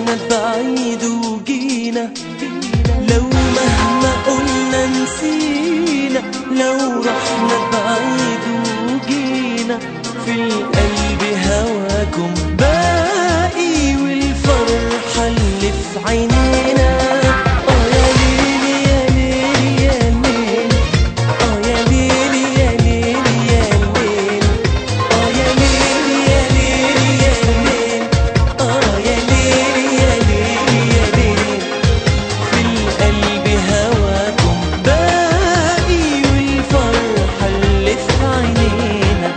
رحنا بعيد وجينا لو مهما قلنا نسينا لو رحنا بعيد وجينا في القلب هواكم باقي والفرحة اللي في عينينا آه يا ليل يا ليل يا ليل آه يا ليل يا ليل يا ليل آه يا ليل يا ليل يا ليل آه يا ليل يا ليل يا ليل في القلب هواكم باقي والفرحة اللي في عينينا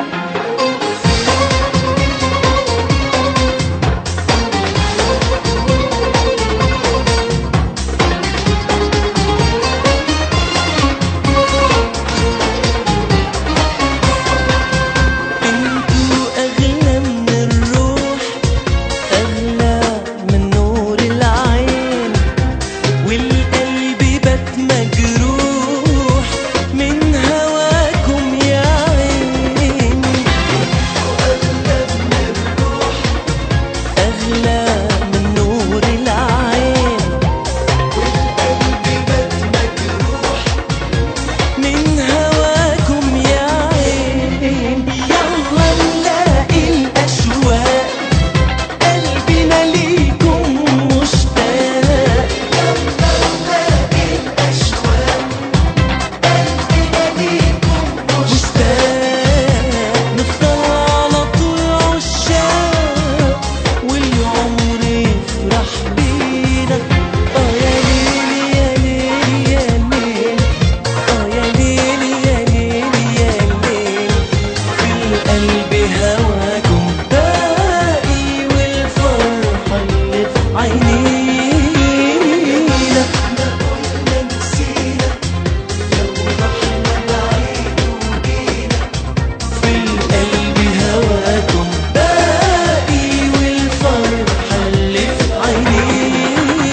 انتوا اغلى من الروح اغلى من نور العين والقلب بات مجروح من هواكم يا عين اغلى من نور العين من هواكم يا عين يلا نلاقي الأشواق قلبنا ليكم مشتاق يلا نلاقي الأشواق قلبنا ليكم مشتاق نفضل على طول عشاق والعمر يفرح بينا اه يا ليل يا ليل يا ليل اه يا ليل يا ليل يا ليل في القلب هواكم باقي والفرحة اللي في عينينا في القلب هواكم باقي والفرحة اللي في عينينا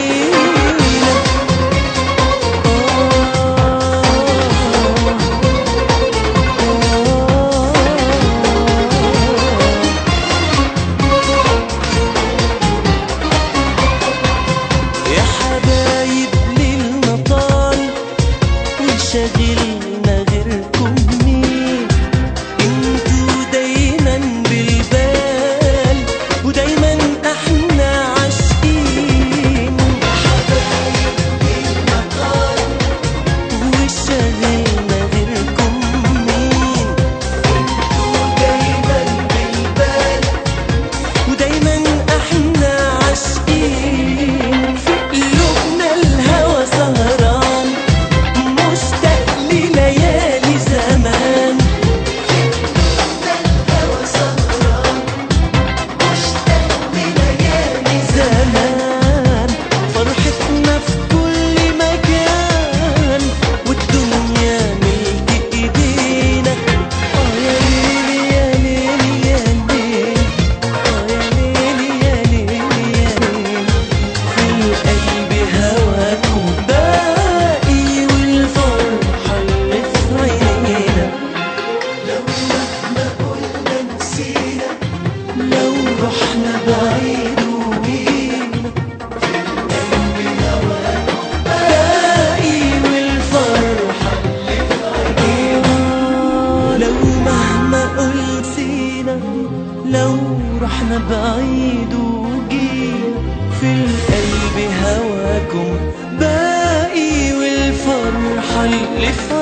يا حبايب ليلنا طال وشاغلنا غيركم مين انتوا دايما بالبال ودايما احنا عاشقين حبايب ليلنا طال وشاغلنا غيركم مين انتوا دايما بالبال ودايما احنا عاشقين في قلوبنا الهوى سهران مشتاق لليالي زمان في قلوبنا الهوى سهران مشتاق لليالي زمان فرحتنا في كل مكان والدنيا ملك ايدينا اه يا ليل يا ليل يا ليل اه يا ليل يا ليل يا ليل في القلب هواكم باقي والفرحة اللي في عينينا لو مهما قلنا نسينا لو رحنا بعيد وجينا في القلب هواكم باقي والفرحة اللي في عينينا لو مهما قلتينا لو رحنا بعيد وجينا في القلب هواكم باقي والفرحة اللي في